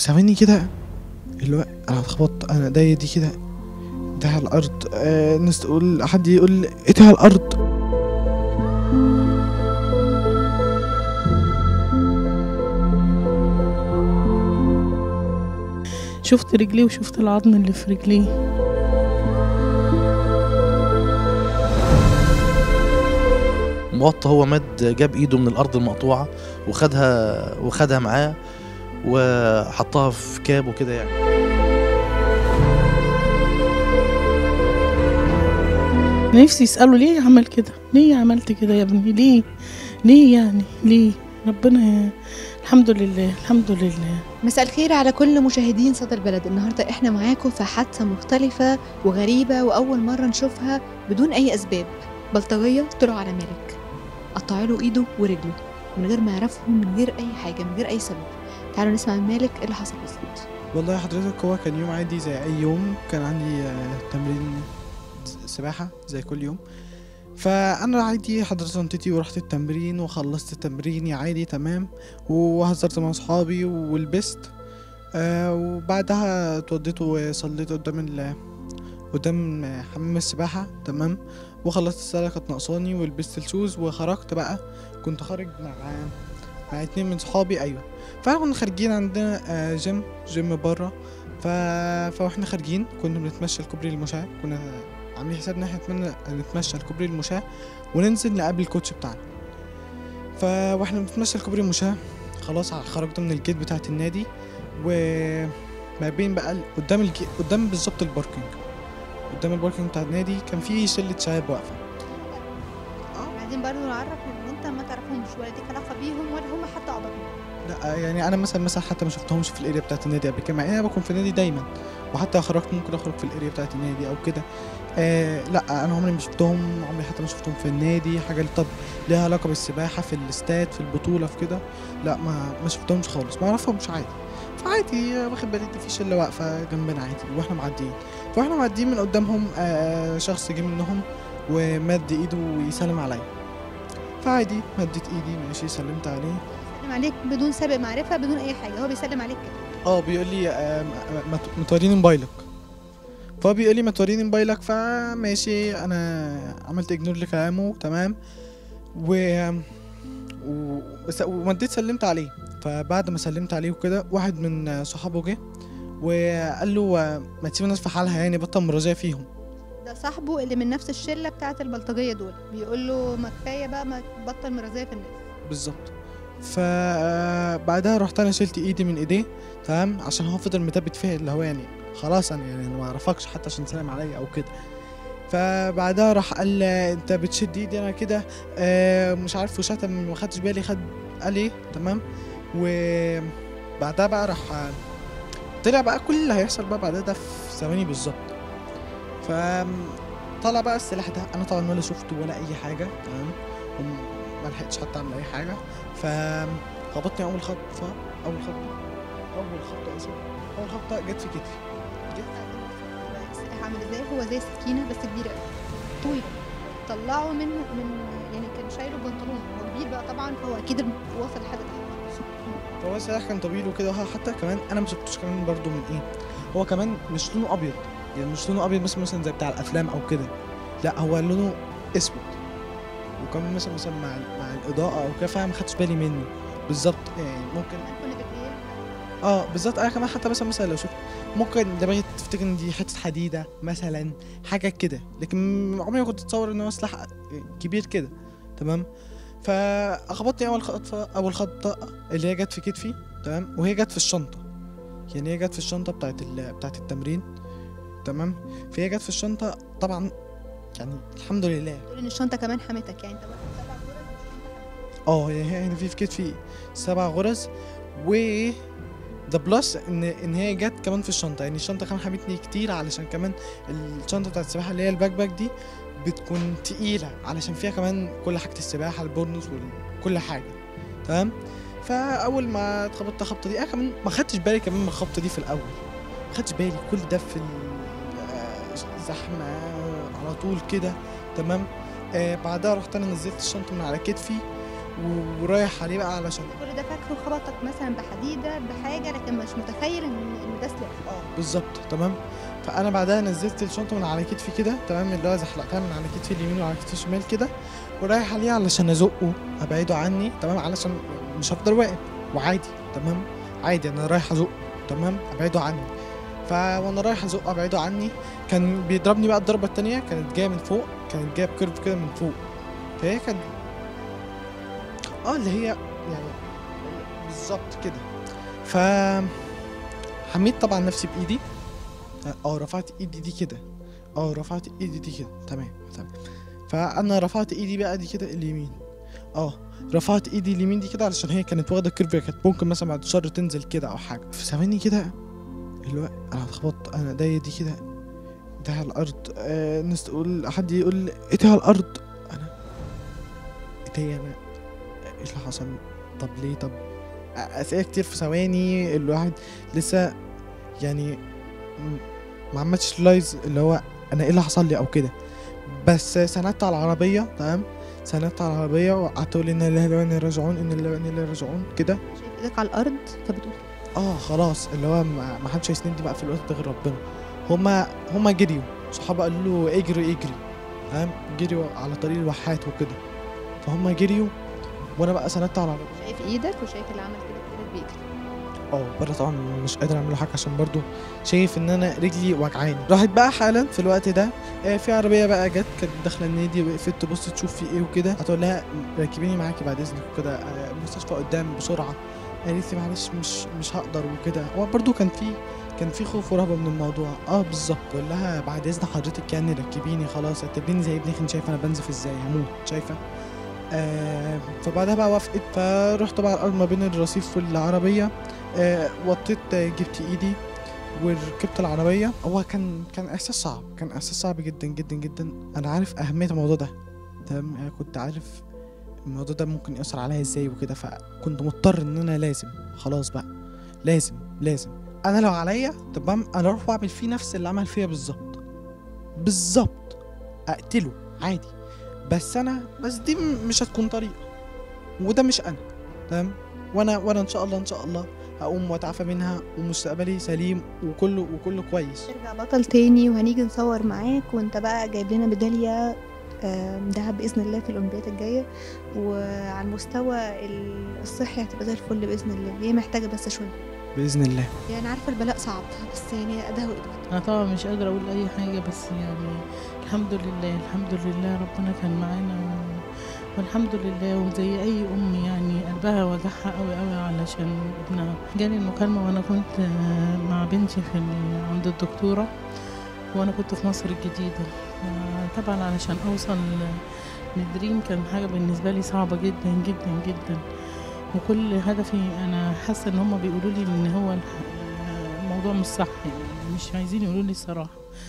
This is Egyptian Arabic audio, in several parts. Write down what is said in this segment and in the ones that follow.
ثواني كده اللي هو انا اتخبطت انا ايديا دي كده ده على الارض آه الناس تقول حد يقول ايه ده على الارض شفت رجليه وشفت العظم اللي في رجليه موطى هو مد جاب ايده من الارض المقطوعه وخدها وخدها معاه وحطها في كاب وكده يعني نفسي يسأله ليه عمل كده ليه عملت كده يا ابني ليه ليه يعني ليه ربنا الحمد لله الحمد لله مساء الخير على كل مشاهدين صدى البلد النهارده احنا معاكم في حادثه مختلفه وغريبه واول مره نشوفها بدون اي اسباب بلطجيه طلعوا على مالك قطعوا له ايده ورجله من غير ما يعرفهم من غير اي حاجه من غير اي سبب تعالوا نسمع من مالك ايه اللي حصل بالظبط والله حضرتك هو كان يوم عادي زي اي يوم كان عندي آه، تمرين سباحة زي كل يوم فانا عادي حضرت شنطتي ورحت التمرين وخلصت تمريني عادي تمام وهزرت مع اصحابي ولبست آه وبعدها اتوضيت وصليت قدام ال قدام حمام السباحة تمام وخلصت السلة كانت ناقصاني ولبست الشوز وخرجت بقى كنت خارج مع مع اتنين من صحابي ايوه فاحنا كنا خارجين عندنا آه، جيم جيم بره ف... فاحنا خارجين كنا بنتمشى لكوبري المشاة كنا عاملين حسابنا احنا نتمنى نتمشى لكوبري المشاة وننزل نقابل الكوتش بتاعنا ف واحنا بنتمشى لكوبري المشاة خلاص خرجنا من الجيت بتاعت النادي وما بين بقى ال- قدام الجي... قدام بالظبط الباركينج قدام الباركينج بتاع النادي كان في شلة شباب واقفة عايزين برضه نعرف ان انت ما تعرفهمش ولا ليك علاقه بيهم ولا هم حتى اعضاء لا يعني انا مثلا مثلا حتى ما شفتهمش في الاريا بتاعت النادي قبل كده مع ان انا بكون في النادي دايما وحتى خرجت ممكن اخرج في الاريا بتاعت النادي او كده آه لا انا عمري ما شفتهم عمري حتى ما شفتهم في النادي حاجه اللي طب ليها علاقه بالسباحه في الاستاد في البطوله في كده لا ما ما شفتهمش خالص ما اعرفهمش عادي فعادي آه، واخد بالي ان في شله واقفه جنبنا عادي واحنا معديين فاحنا معديين من قدامهم آه شخص جه منهم ومد ايده ويسلم عليا فعادي مدت ايدي ماشي سلمت عليه بيسلم عليك بدون سابق معرفه بدون اي حاجه هو بيسلم عليك كده اه بيقول لي آه، ما ت- ما توريني موبايلك فهو بيقول لي ما توريني موبايلك فماشي انا عملت اجنور لكلامه تمام و و- وس- ومديت سلمت عليه فبعد ما سلمت عليه وكده واحد من آه، صحابه جه وقال له آه، ما تسيب الناس في حالها يعني بطل مرازيه فيهم ده صاحبه اللي من نفس الشله بتاعه البلطجيه دول بيقول له ما كفايه بقى ما تبطل مرازيه في الناس بالظبط فبعدها رحت انا شلت ايدي من ايديه تمام عشان هو فضل مثبت فيها اللي هو يعني خلاص انا يعني أنا ما اعرفكش حتى عشان تسلم عليا او كده فبعدها راح قال لي، انت بتشد ايدي انا كده آه مش عارف وشتم ما خدتش بالي خد قال ايه تمام وبعدها بقى راح طلع بقى كل اللي هيحصل بقى بعدها ده في ثواني بالظبط ف طلع بقى السلاح ده انا طبعا ولا شفته ولا اي حاجه تمام وما لحقتش حتى اعمل اي حاجه فخبطني اول خبطه اول خبطه اول خبطه اسف اول خبطه جت في كتفي السلاح عامل ازاي هو زي سكينه بس كبيره قوي طويل طلعه من من يعني كان شايله بنطلون هو كبير بقى طبعا فهو اكيد وصل لحد تحت فهو السلاح كان طويل وكده وها- حتى كمان انا ما شفتوش كمان برضو من ايه هو كمان مش لونه ابيض يعني مش لونه ابيض مثلا مثلا زي بتاع الافلام او كده لا هو لونه اسود وكمان مثلا مثلا مع مع الاضاءه او كده فاهم ما خدتش بالي منه بالظبط يعني ممكن كنا بالليل اه بالظبط انا كمان حتى مثلا مثلا لو شفت ممكن دماغي تفتكر ان دي حته حديده مثلا حاجه كده لكن عمري ما كنت اتصور ان هو سلاح كبير كده تمام فاخبطني اول خطفه اول خبطه اللي هي جت في كتفي تمام وهي جت في الشنطه يعني هي جت في الشنطه بتاعت ال... بتاعت التمرين تمام فهي جت في الشنطه طبعا يعني الحمد لله تقول ان الشنطه كمان حمتك يعني انت بقى سبع غرز والشنطة اه يعني هي هنا في في كتفي سبع غرز و ده بلس ان ان هي جت كمان في الشنطه يعني الشنطه كمان حمتني كتير علشان كمان الشنطه بتاعت السباحه اللي هي الباك باك دي بتكون تقيله علشان فيها كمان كل حاجه السباحه البورنوس وكل حاجه تمام فاول ما اتخبطت خبطه دي انا كمان ما خدتش بالي كمان من الخبطه دي في الاول ما خدتش بالي كل ده في ال- آه، زحمه على طول كده تمام آه بعدها رحت انا نزلت الشنطه من على كتفي ورايح عليه بقى علشان كل ده فاكره خبطك مثلا بحديده بحاجه لكن مش متخيل ان ان ده سلاح اه بالظبط تمام فانا بعدها نزلت الشنطه من على كتفي كده تمام اللي هو زحلقتها من على كتفي اليمين وعلى كتفي الشمال كده ورايح عليه علشان ازقه ابعده عني تمام علشان مش هفضل واقف وعادي تمام عادي انا رايح ازقه تمام ابعده عني ف وانا رايح ازقه ابعده عني كان بيضربني بقى الضربه التانية كانت جايه من فوق كانت جايه بكيرف كده من فوق فهي كانت اه اللي هي يعني بالظبط كده ف حميت طبعا نفسي بايدي اه رفعت ايدي دي كده اه رفعت ايدي دي كده تمام تمام فانا رفعت ايدي بقى دي كده اليمين اه رفعت ايدي اليمين دي كده علشان هي كانت واخده كيرف كانت ممكن مثلا بعد الشر تنزل كده او حاجه في ثواني كده اللي هو انا اتخبطت انا ايديا دي كده ده على الارض آه الناس تقول حد يقول ايدي على الارض انا ايديا انا ايه اللي حصل طب ليه طب اسئله كتير في ثواني الواحد لسه يعني م- ما عملتش لايز اللي هو انا ايه اللي حصل لي او كده بس سندت على العربيه تمام سندت على العربيه وقعدت اقول ان الله لا وانا راجعون ان الله وانا لا راجعون كده شايف ايدك على الارض فبتقول اه خلاص اللي هو ما ما حدش هيسندني بقى في الوقت ده غير ربنا هما هما جريوا صحابه قالوا له اجري اجري تمام جريوا على طريق الواحات وكده فهم جريوا وانا بقى سندت على العربيه شايف ايدك وشايف اللي عمل كده كده بيجري اه بره طبعا مش قادر اعمل له حاجه عشان برضو شايف ان انا رجلي وجعاني راحت بقى حالا في الوقت ده آه، في عربيه بقى جت كانت داخله النادي وقفت تبص تشوف في ايه وكده هتقول لها ركبيني معاكي بعد اذنك وكده آه، المستشفى قدام بسرعه قالت لي معلش مش مش هقدر وكده هو برضو كان في كان في خوف ورهبه من الموضوع اه بالظبط بقول لها بعد اذن حضرتك يعني ركبيني خلاص اعتبريني زي ابنك انت شايفه انا بنزف ازاي هموت شايفه آه فبعدها بقى وافقت فرحت بقى على الارض ما بين الرصيف والعربيه آه وطيت آه، جبت ايدي وركبت العربيه هو كان كان احساس صعب كان احساس صعب جدا جدا جدا انا عارف اهميه الموضوع ده تمام أنا كنت عارف الموضوع ده ممكن يأثر عليا ازاي وكده فكنت مضطر ان انا لازم خلاص بقى لازم لازم انا لو عليا تمام انا اروح واعمل فيه نفس اللي عمل فيا بالظبط بالظبط اقتله عادي بس انا بس دي م- مش هتكون طريقه وده مش انا تمام وانا وانا ان شاء الله ان شاء الله هقوم واتعافى منها ومستقبلي سليم وكله وكله كويس ترجع بطل تاني وهنيجي نصور معاك وانت بقى جايب لنا ميداليه آم، دهب باذن الله في الاولمبياد الجايه وعلى المستوى ال- الصحي هتبقى زي الفل باذن الله هي محتاجه بس شويه باذن الله يعني عارفه البلاء صعب بس يعني ده وقدر انا طبعا مش قادره اقول اي حاجه بس يعني الحمد لله الحمد لله ربنا كان معانا و... والحمد لله وزي اي ام يعني قلبها وجعها قوي قوي علشان ابنها جالي المكالمه وانا كنت آه، مع بنتي في ال- عند الدكتوره وانا كنت في مصر الجديده آه، طبعا علشان اوصل للدريم كان حاجه بالنسبه لي صعبه جدا جدا جدا وكل هدفي انا حاسه ان هم بيقولوا لي ان هو الح- الموضوع مش صح يعني مش عايزين يقولوا لي الصراحه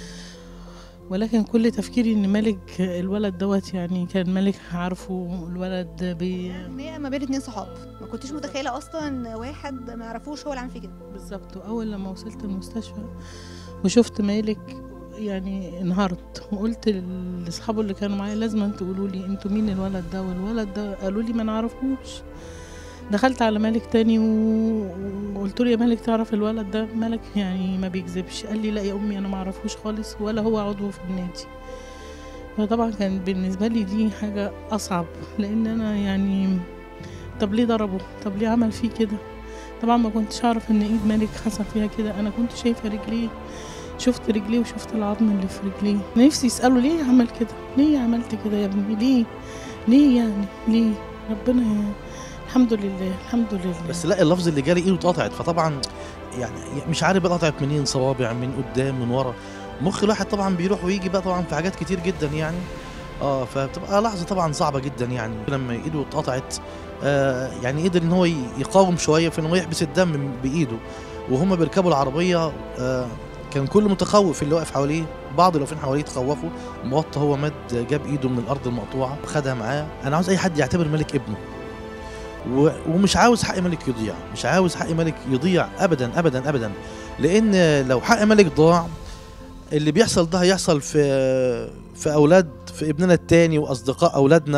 ولكن كل تفكيري ان ملك الولد دوت يعني كان ملك عارفه الولد بي هي ما بين اتنين صحاب ما كنتش متخيله اصلا واحد ما يعرفوش هو اللي عامل فيه كده بالظبط واول لما وصلت المستشفى وشفت مالك يعني انهارت وقلت لاصحابه اللي كانوا معايا لازم تقولوا لي انتوا مين الولد ده والولد ده قالوا لي ما نعرفوش دخلت على مالك تاني و- وقلت له يا مالك تعرف الولد ده مالك يعني ما بيكذبش قال لي لا يا امي انا ما اعرفوش خالص ولا هو عضو في النادي فطبعا كان بالنسبه لي دي حاجه اصعب لان انا يعني طب ليه ضربه طب ليه عمل فيه كده طبعا ما كنتش اعرف ان ايد مالك حصل فيها كده انا كنت شايفه رجليه شفت رجليه وشفت العظم اللي في رجليه نفسي يسالوا ليه عمل كده ليه عملت كده يا ابني ليه ليه يعني ليه ربنا ي... الحمد لله الحمد لله بس لا اللفظ اللي جالي ايده اتقطعت فطبعا يعني مش عارف بقى اتقطعت منين صوابع من قدام من ورا مخ الواحد طبعا بيروح ويجي بقى طبعا في حاجات كتير جدا يعني اه فبتبقى لحظه طبعا صعبه جدا يعني لما ايده اتقطعت آه يعني قدر ان هو ي- يقاوم شويه في ان هو يحبس الدم من- بايده وهم بيركبوا العربيه آه كان كل متخوف اللي واقف حواليه بعض اللي واقفين حواليه تخوفوا موطى هو مد جاب ايده من الارض المقطوعه وخدها معاه انا عاوز اي حد يعتبر ملك ابنه و- ومش عاوز حق ملك يضيع مش عاوز حق ملك يضيع ابدا ابدا ابدا لان لو حق ملك ضاع اللي بيحصل ده هيحصل في في اولاد في ابننا التاني واصدقاء اولادنا و-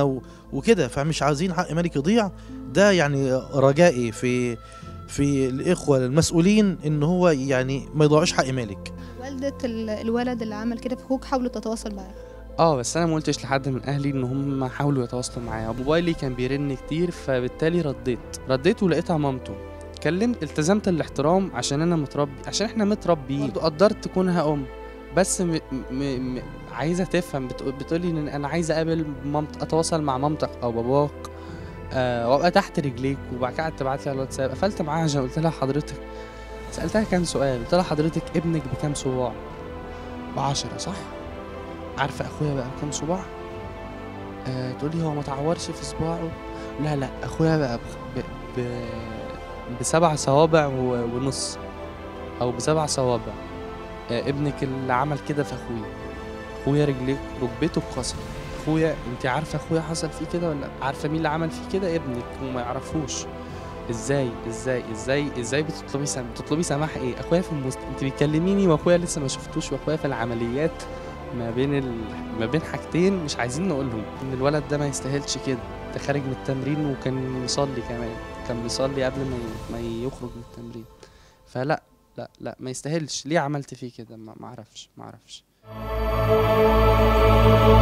وكده فمش عايزين حق مالك يضيع ده يعني رجائي في في الاخوه المسؤولين ان هو يعني ما يضيعوش حق مالك والدة ال- الولد اللي عمل كده في اخوك حاولت تتواصل معاه اه بس انا ما قلتش لحد من اهلي ان هم حاولوا يتواصلوا معايا موبايلي كان بيرن كتير فبالتالي رديت رديت ولقيتها مامته كلمت التزمت الاحترام عشان انا متربي عشان احنا متربيين برضه قدرت كونها ام بس م... م... م... عايزه تفهم بتقول بتقولي ان انا عايزه اقابل مامت اتواصل مع مامتك او باباك آه وابقى تحت رجليك وبعد كده قعدت تبعت لي على الواتساب قفلت معاها عشان قلت لها حضرتك سالتها كام سؤال قلت لها حضرتك ابنك بكام صباع بعشرة صح عارفه اخويا بقى بكام صباع آه تقولي هو ما تعورش في صباعه لا لا اخويا بقى ب... ب... بسبع صوابع و... ونص او بسبع صوابع آه ابنك اللي عمل كده في اخويا اخويا رجليه ركبته اتكسرت اخويا انت عارفه اخويا حصل فيه كده ولا لأ؟ عارفه مين اللي عمل فيه كده ابنك وما يعرفوش ازاي ازاي ازاي ازاي بتطلبي سم... بتطلبي سماح ايه اخويا في المست... انت بتكلميني واخويا لسه ما شفتوش واخويا في العمليات ما بين ال... ما بين حاجتين مش عايزين نقولهم ان الولد ده ما يستاهلش كده ده خارج من التمرين وكان مصلي كمان كان بيصلي قبل ما ي... ما يخرج من التمرين فلا لا لا ما يستاهلش ليه عملت فيه كده ما ما اعرفش ما اعرفش